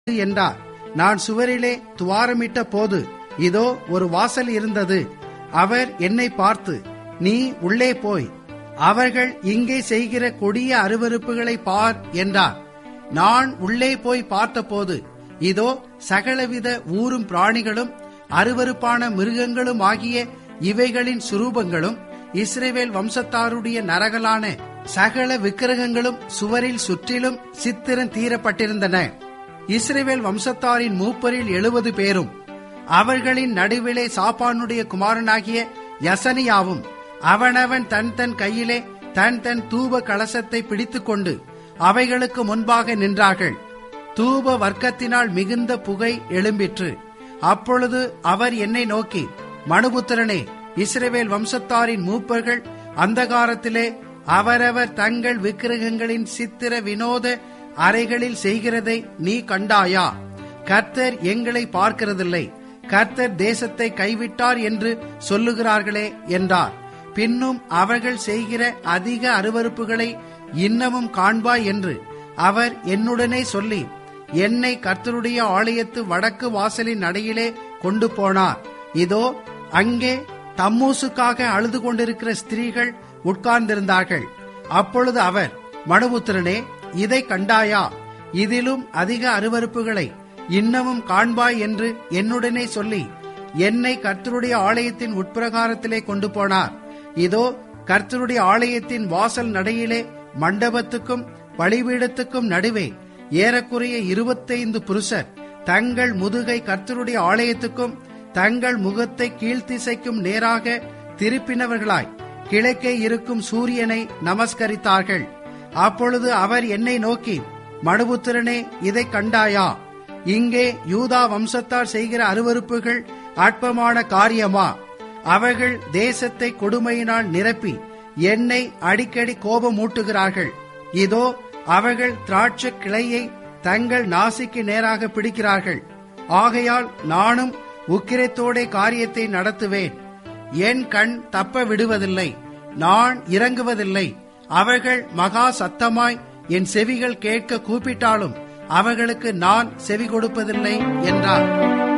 என்றார் நான் சுவரிலே துவாரமிட்ட போது இதோ ஒரு வாசல் இருந்தது அவர் என்னை பார்த்து நீ உள்ளே போய் அவர்கள் இங்கே செய்கிற கொடிய அருவருப்புகளை பார் என்றார் நான் உள்ளே போய் பார்த்தபோது இதோ சகலவித ஊரும் பிராணிகளும் அருவருப்பான மிருகங்களும் ஆகிய இவைகளின் சுரூபங்களும் இஸ்ரேவேல் வம்சத்தாருடைய நரகலான சகல விக்கிரகங்களும் சுவரில் சுற்றிலும் சித்திரம் தீரப்பட்டிருந்தன இஸ்ரேவேல் வம்சத்தாரின் மூப்பரில் எழுபது பேரும் அவர்களின் நடுவிலே சாப்பானுடைய குமாரனாகிய யசனியாவும் அவனவன் தன் தன் கையிலே தன் தன் தூப கலசத்தை பிடித்துக்கொண்டு அவைகளுக்கு முன்பாக நின்றார்கள் தூப வர்க்கத்தினால் மிகுந்த புகை எழும்பிற்று அப்பொழுது அவர் என்னை நோக்கி மனுபுத்திரனே இஸ்ரவேல் வம்சத்தாரின் மூப்பர்கள் அந்தகாரத்திலே அவரவர் தங்கள் விக்கிரகங்களின் சித்திர வினோத அறைகளில் செய்கிறதை நீ கண்டாயா கர்த்தர் எங்களை பார்க்கிறதில்லை கர்த்தர் தேசத்தை கைவிட்டார் என்று சொல்லுகிறார்களே என்றார் பின்னும் அவர்கள் செய்கிற அதிக அருவருப்புகளை இன்னமும் காண்பாய் என்று அவர் என்னுடனே சொல்லி என்னை கர்த்தருடைய ஆலயத்து வடக்கு வாசலின் நடையிலே கொண்டு போனார் இதோ அங்கே தம்மூசுக்காக அழுது கொண்டிருக்கிற ஸ்திரீகள் உட்கார்ந்திருந்தார்கள் அப்பொழுது அவர் மனுபுத்திரனே இதை கண்டாயா இதிலும் அதிக அருவருப்புகளை இன்னமும் காண்பாய் என்று என்னுடனே சொல்லி என்னை கர்த்தருடைய ஆலயத்தின் உட்பிரகாரத்திலே கொண்டு போனார் இதோ கர்த்தருடைய ஆலயத்தின் வாசல் நடையிலே மண்டபத்துக்கும் பலிபீடத்துக்கும் நடுவே ஏறக்குறைய இருபத்தைந்து புருஷர் தங்கள் முதுகை கர்த்தருடைய ஆலயத்துக்கும் தங்கள் முகத்தை கீழ்த்திசைக்கும் நேராக திருப்பினவர்களாய் கிழக்கே இருக்கும் சூரியனை நமஸ்கரித்தார்கள் அப்பொழுது அவர் என்னை நோக்கி மனுபுத்திரனே இதை கண்டாயா இங்கே யூதா வம்சத்தார் செய்கிற அருவருப்புகள் அற்பமான காரியமா அவர்கள் தேசத்தை கொடுமையினால் நிரப்பி என்னை அடிக்கடி கோபமூட்டுகிறார்கள் இதோ அவர்கள் திராட்சை கிளையை தங்கள் நாசிக்கு நேராக பிடிக்கிறார்கள் ஆகையால் நானும் உக்கிரத்தோட காரியத்தை நடத்துவேன் என் கண் தப்ப விடுவதில்லை நான் இறங்குவதில்லை அவர்கள் மகா சத்தமாய் என் செவிகள் கேட்க கூப்பிட்டாலும் அவர்களுக்கு நான் செவி கொடுப்பதில்லை என்றார்